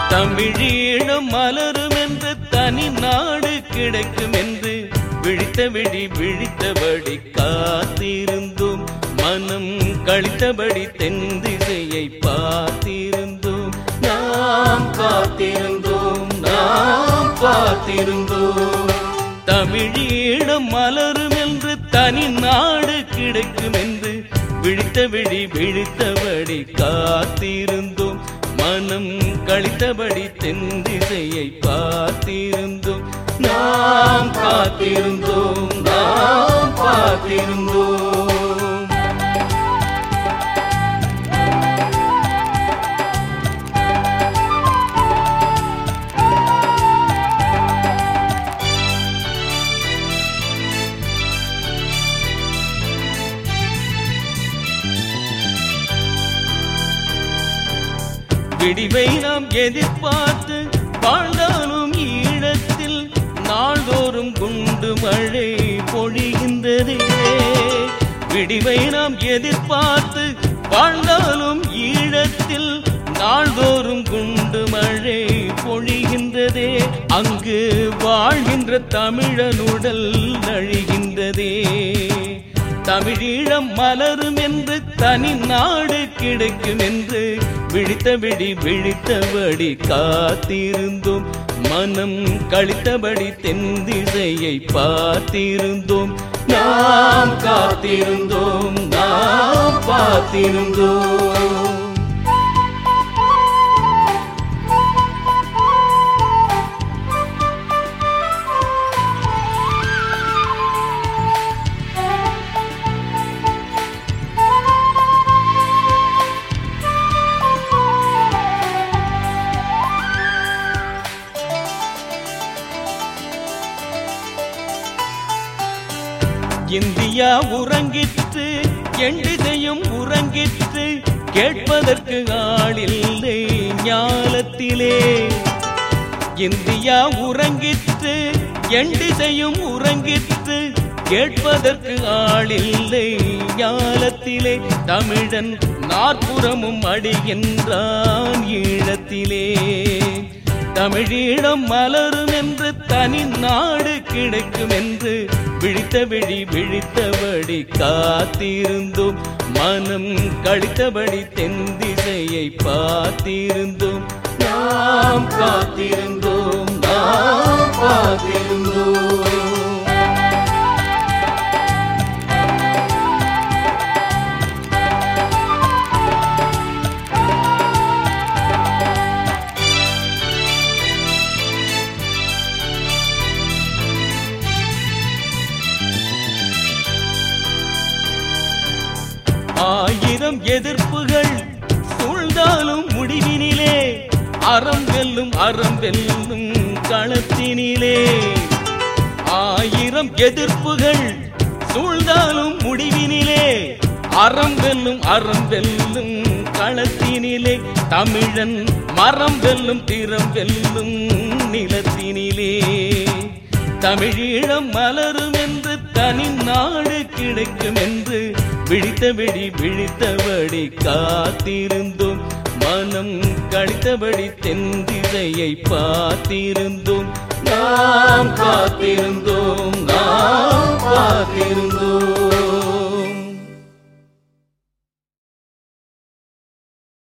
தமிழீழம் மலரும் என்று தனி நாடு கிடைக்கும் என்று விழித்த விழி விழித்தபடி காத்திருந்தோம் மனம் கழித்தபடி தென் திசையை பார்த்திருந்தோம் நாம் காத்திருந்தோம் நாம் பார்த்திருந்தோம் தமிழீழம் மலரும் என்று தனி நாடு கிடைக்கும் என்று விழித்த விழி விழித்தபடி காத்திருந்தோம் மனம் கழித்தபடி தென் திசையை பார்த்திருந்தோம் நாம் காத்திருந்தோம் நாம் பார்த்திருந்தோம் விடிவை நாம் எதிர்பார்த்து வாழ்ந்தாலும் ஈழத்தில் நாள்தோறும் குண்டு மழை பொழிகின்றதே விடிவை நாம் எதிர்பார்த்து வாழ்ந்தாலும் ஈழத்தில் நாள்தோறும் குண்டு மழை பொழிகின்றதே அங்கு வாழ்கின்ற தமிழனுடல் நழிகின்றதே தமிழீழம் மலரும் என்று தனி நாடு கிடைக்கும் என்று விழித்த விழி விழித்தபடி காத்திருந்தோம் மனம் கழித்தபடி தென் திசையை பார்த்திருந்தோம் நாம் காத்திருந்தோம் நாம் பார்த்திருந்தோம் இந்தியா உறங்கிற்று எண்டிசையும் உறங்கிற்று கேட்பதற்கு ஆளில்லை ஞாலத்திலே இந்தியா உறங்கிற்று எண்டிசையும் உறங்கிற்று கேட்பதற்கு ஆளில்லை ஞாலத்திலே தமிழன் நாற்புறமும் அடிகின்றான் ஈழத்திலே தமிழீழம் மலரும் என்று தனி நாடு கிடைக்கும் என்று விழித்த விழி விழித்தபடி காத்திருந்தோம் மனம் கழித்தபடி தென் திசையை பார்த்திருந்தோம் நாம் காத்திருந்தோம் நாம் பார்த்திருந்தோம் ஆயிரம் எதிர்ப்புகள் சூழ்ந்தாலும் முடிவினிலே அறம் வெல்லும் அறம் வெல்லும் களத்தினிலே ஆயிரம் எதிர்ப்புகள் சூழ்ந்தாலும் முடிவினிலே அறம் வெல்லும் அறம் வெல்லும் களத்தினிலே தமிழன் மரம் வெல்லும் திறம் வெல்லும் நிலத்தினிலே தமிழீழம் மலரும் என்று தனி நாடு கிடைக்கும் என்று விழித்த விழி விழித்தபடி காத்திருந்தோம் மனம் கழித்தபடி தென் திசையை பார்த்திருந்தோம் நாம் காத்திருந்தோம் நாம் காத்திருந்தோம்